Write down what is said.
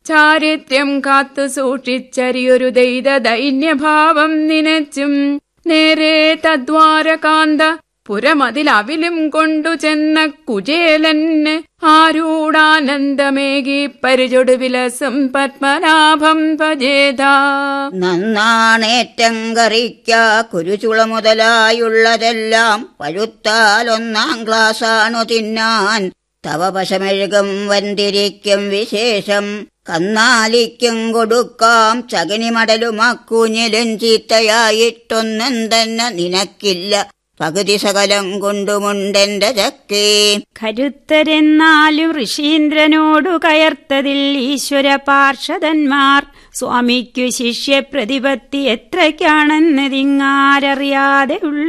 ചാരിത്രം കാത്തു സൂക്ഷിച്ചറിയൊരു ദൈത ദൈന്യഭാവം നിനച്ചും നേരെ തദ്വാരകാന്ത പുരമതിലവിലും കൊണ്ടു ചെന്ന കുചേലന് ആരൂഢാനന്ദമേകി പരിചൊടു വിലസം പത്മനാഭം ഭജേത നന്നാണേറ്റം കറിക്ക കുരുചുള മുതലായുള്ളതെല്ലാം പഴുത്താൽ ഒന്നാം ക്ലാസ്സാണു തിന്നാൻ തവ പശമെഴുകും വന്തിരിക്കും വിശേഷം കന്നാലിക്കും കൊടുക്കാം ചകിനിമടലുമക്കുഞ്ഞിലും ചീത്തയായിട്ടൊന്നും തന്നെ നിനക്കില്ല പകുതി സകലം കൊണ്ടുമുണ്ടെന്റെ ചക്കേ കരുത്തരെന്നാലും ഋഷീന്ദ്രനോടു കയർത്തതിൽ ഈശ്വര പാർഷദന്മാർ സ്വാമിക്കു ശിഷ്യപ്രതിപത്തി എത്രയ്ക്കാണെന്നതിങ്ങാരറിയാതെ ഉള്ളു